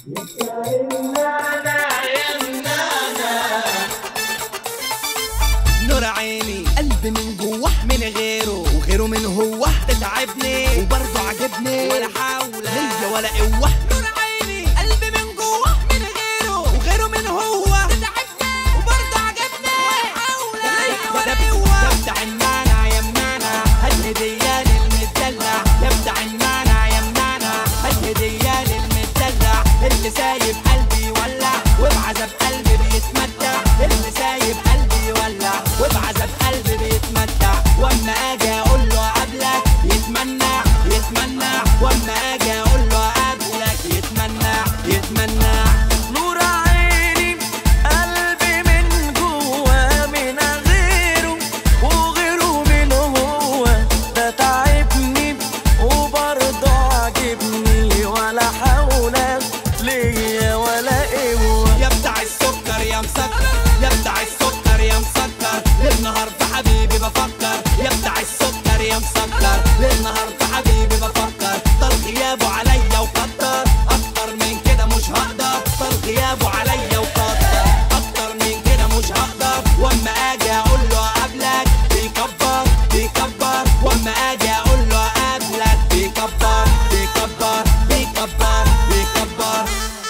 نور عيني قلبي من جوه من غيره وغيره من هو تتعبني وبرضه عجبني ولا حول ليا ولا قوه نور عيني قلبي من جوه من غيره وغيره من هو تتعبني وبرضه عجبني ولا حول ليا ولا قوه يا بتاع المانع يا منانا هالهديه للمدلع يا بتاع المانع يا منانا هالهديه للمدلع اللي سايب قلبي يولع وبعذاب قلبي بيتمتع اللي سايب قلبي يولع وبعذاب قلبي بيتمتع واما اجي اقول له قبلك يتمنع يتمنع واما اجي اقول له قبلك يتمنع يتمنع نور عيني قلبي من جوا من غيره وغيره من هو ده تعبني وبرضه عجبني ولا حول ليا ولا قوة يا بتاع السكر يا مسكر يا بتاع السكر يا مسكر للنهار في حبيبي بفكر يا بتاع السكر يا مسكر للنهار في حبيبي بفكر طال غيابه عليا وكتر اكتر من كده مش هقدر طال غيابه عليا وكتر اكتر من كده مش هقدر واما اجي اقول له قبلك بيكبر بيكبر واما اجي اقول له قبلك بيكبر بيكبر بيكبر بيكبر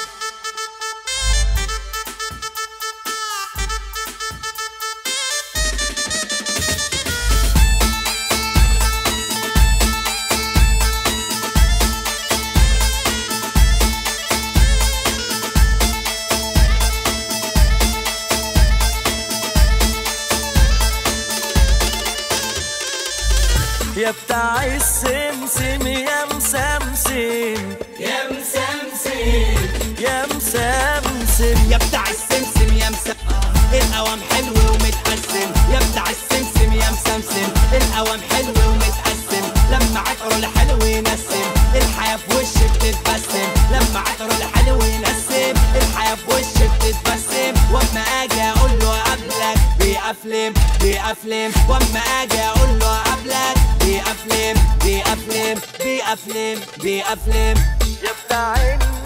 يا بتاع السمسم يا مسمسم يا مسمسم يا مسمسم يا بتاع السمسم يا مسمسم القوام حلو ومتقسم يا بتاع السمسم يا مسمسم القوام حلو ومتقسم لما عطره الحلو ينسم الحياة في وشك تتبسم لما عطره الحلو ينسم الحياة في وشك تتبسم واما اجي اقول له قبلك بيقفلم بيقفلم واما اجي اقول له قبلك بيقفلم بيقفلم بيقفلم بيقفلم يا بتاع